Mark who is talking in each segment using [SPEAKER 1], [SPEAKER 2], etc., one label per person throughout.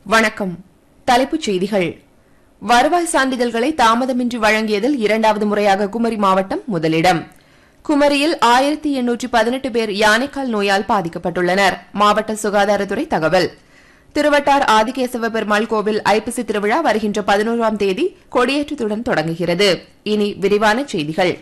[SPEAKER 1] வணக்கம் தலைப்புச் செய்திகள் வருவாய் சான்றிதழ்களை தாமதமின்றி வழங்கியதில் இரண்டாவது முறையாக குமரி மாவட்டம் முதலிடம் குமரியில் ஆயிரத்தி எண்ணூற்றி பதினெட்டு பேர் யானைக்கால் நோயால் பாதிக்கப்பட்டுள்ளனர் மாவட்ட சுகாதாரத்துறை தகவல் திருவட்டார் ஆதிகேசவ பெருமாள் கோவில் ஐப்பசி திருவிழா வருகின்ற பதினோராம் தேதி கொடியேற்றத்துடன் தொடங்குகிறது இனி விரிவான செய்திகள்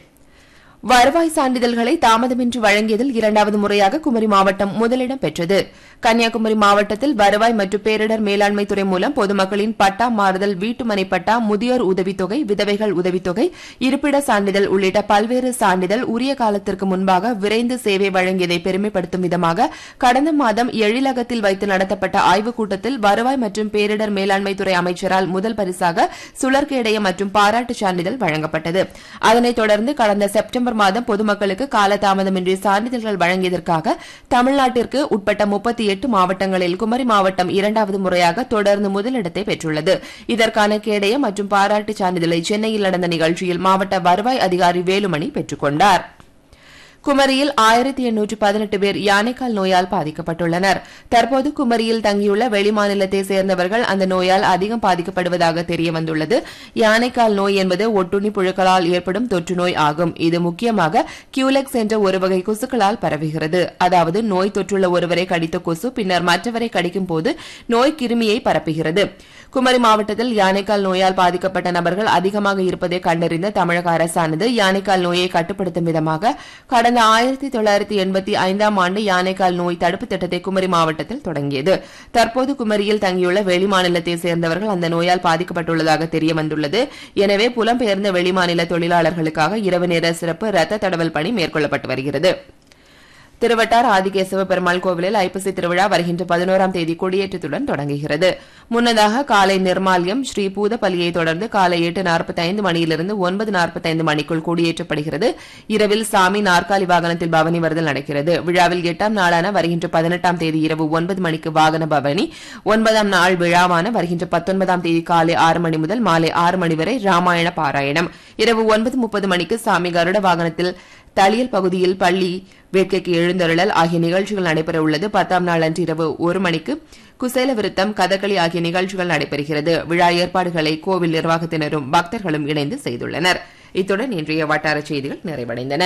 [SPEAKER 1] வருவாய் சான்றிதழ்களை தாமதமின்றி வழங்கியதில் இரண்டாவது முறையாக குமரி மாவட்டம் முதலிடம் பெற்றது கன்னியாகுமரி மாவட்டத்தில் வருவாய் மற்றும் பேரிடர் மேலாண்மை துறை மூலம் பொதுமக்களின் பட்டா மாறுதல் வீட்டுமனை பட்டா முதியோர் உதவித்தொகை விதவைகள் உதவித்தொகை இருப்பிட சான்றிதழ் உள்ளிட்ட பல்வேறு சான்றிதழ் உரிய காலத்திற்கு முன்பாக விரைந்து சேவை வழங்கியதை பெருமைப்படுத்தும் விதமாக கடந்த மாதம் எழிலகத்தில் வைத்து நடத்தப்பட்ட ஆய்வுக் கூட்டத்தில் வருவாய் மற்றும் பேரிடர் மேலாண்மை துறை அமைச்சரால் முதல் பரிசாக சுழற்கேடய மற்றும் பாராட்டுச் சான்றிதழ் வழங்கப்பட்டது அதனைத் தொடர்ந்து கடந்த செப்டம்பர் மாதம் பொதுமக்களுக்கு காலதாமதமின்றி சான்றிதழ்கள் வழங்கியதற்காக தமிழ்நாட்டிற்கு உட்பட்ட முப்பத்தி எட்டு மாவட்டங்களில் குமரி மாவட்டம் இரண்டாவது முறையாக தொடர்ந்து முதலிடத்தை பெற்றுள்ளது இதற்கான கேடய மற்றும் பாராட்டுச் சான்றிதழை சென்னையில் நடந்த நிகழ்ச்சியில் மாவட்ட வருவாய் அதிகாரி வேலுமணி பெற்றுக் கொண்டார் குமரியில் ஆயிரத்தி எண்ணூற்று பதினெட்டு பேர் யானைக்கால் நோயால் பாதிக்கப்பட்டுள்ளனர் தற்போது குமரியில் தங்கியுள்ள வெளிமாநிலத்தை சேர்ந்தவர்கள் அந்த நோயால் அதிகம் பாதிக்கப்படுவதாக தெரியவந்துள்ளது யானைக்கால் நோய் என்பது ஒட்டுண்ணி புழுக்களால் ஏற்படும் தொற்று நோய் ஆகும் இது முக்கியமாக கியூலெக்ஸ் என்ற ஒரு வகை கொசுக்களால் பரவுகிறது அதாவது நோய் தொற்றுள்ள ஒருவரை கடித்த கொசு பின்னர் மற்றவரை கடிக்கும் போது நோய் கிருமியை பரப்புகிறது குமரி மாவட்டத்தில் யானைக்கால் நோயால் பாதிக்கப்பட்ட நபர்கள் அதிகமாக இருப்பதை கண்டறிந்த தமிழக அரசானது யானைக்கால் நோயை கட்டுப்படுத்தும் விதமாக கடந்த ஆயிரத்தி தொள்ளாயிரத்தி எண்பத்தி ஐந்தாம் ஆண்டு யானைக்கால் நோய் தடுப்பு திட்டத்தை குமரி மாவட்டத்தில் தொடங்கியது தற்போது குமரியில் தங்கியுள்ள வெளிமாநிலத்தை சேர்ந்தவர்கள் அந்த நோயால் பாதிக்கப்பட்டுள்ளதாக தெரியவந்துள்ளது எனவே புலம்பெயர்ந்த வெளிமாநில தொழிலாளர்களுக்காக இரவு நேர சிறப்பு ரத்த தடவல் பணி மேற்கொள்ளப்பட்டு வருகிறது திருவட்டார் ஆதிகேசவ பெருமாள் கோவிலில் ஐப்பசி திருவிழா வருகின்ற பதினோராம் தேதி கொடியேற்றத்துடன் தொடங்குகிறது முன்னதாக காலை நிர்மால்யம் ஸ்ரீ பூதபலியை தொடர்ந்து காலை எட்டு நாற்பத்தைந்து மணியிலிருந்து ஒன்பது நாற்பத்தைந்து மணிக்குள் கொடியேற்றப்படுகிறது இரவில் சாமி நாற்காலி வாகனத்தில் பவனி வருதல் நடக்கிறது விழாவில் எட்டாம் நாளான வருகின்ற பதினெட்டாம் தேதி இரவு ஒன்பது மணிக்கு வாகன பவனி ஒன்பதாம் நாள் விழாவான வருகின்ற பத்தொன்பதாம் தேதி காலை ஆறு மணி முதல் மாலை ஆறு மணி வரை ராமாயண பாராயணம் இரவு ஒன்பது முப்பது மணிக்கு சாமி கருட வாகனத்தில் தளியல் பகுதியில் பள்ளி வேட்கைக்கு எழுந்தருளல் ஆகிய நிகழ்ச்சிகள் நடைபெற உள்ளது பத்தாம் நாள் அன்று இரவு ஒரு மணிக்கு குசேல விருத்தம் கதகளி ஆகிய நிகழ்ச்சிகள் நடைபெறுகிறது விழா ஏற்பாடுகளை கோவில் நிர்வாகத்தினரும் பக்தர்களும் இணைந்து செய்துள்ளனர் இத்துடன் இன்றைய வட்டார செய்திகள் நிறைவடைந்தன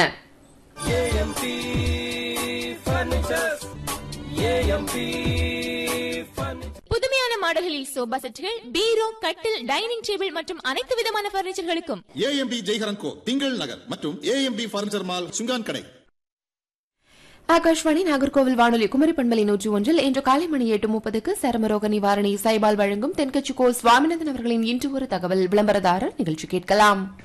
[SPEAKER 2] ஏஎம்பி ஃபர்னிச்சர்ஸ் ஏஎம்பி ஃபர்னிச்சர்
[SPEAKER 3] புதுமையான மாடல்களில் சோபா செட்டுகள் பீரோ கட்டில் டைனிங் டேபிள் மற்றும் அனைத்து விதமான பர்னிச்சர்களுக்கும்
[SPEAKER 4] ஏஎம்பி ஜெய்ஹரன் கோ திங்கள் நகர் மற்றும் ஏஎம்பி பர்னிச்சர் மால் சுங்கான் கடை
[SPEAKER 1] ஆகாஷ்வாணி நாகர்கோவில் வானொலி குமரி பண்பலை நூற்றி ஒன்றில் இன்று காலை மணி எட்டு முப்பதுக்கு சரமரோக நிவாரணி சைபால் வழங்கும் தென்கட்சி கோ சுவாமிநாதன் அவர்களின் இன்று ஒரு தகவல் விளம்பரதாரர் நிகழ்ச்சி கேட்கலாம்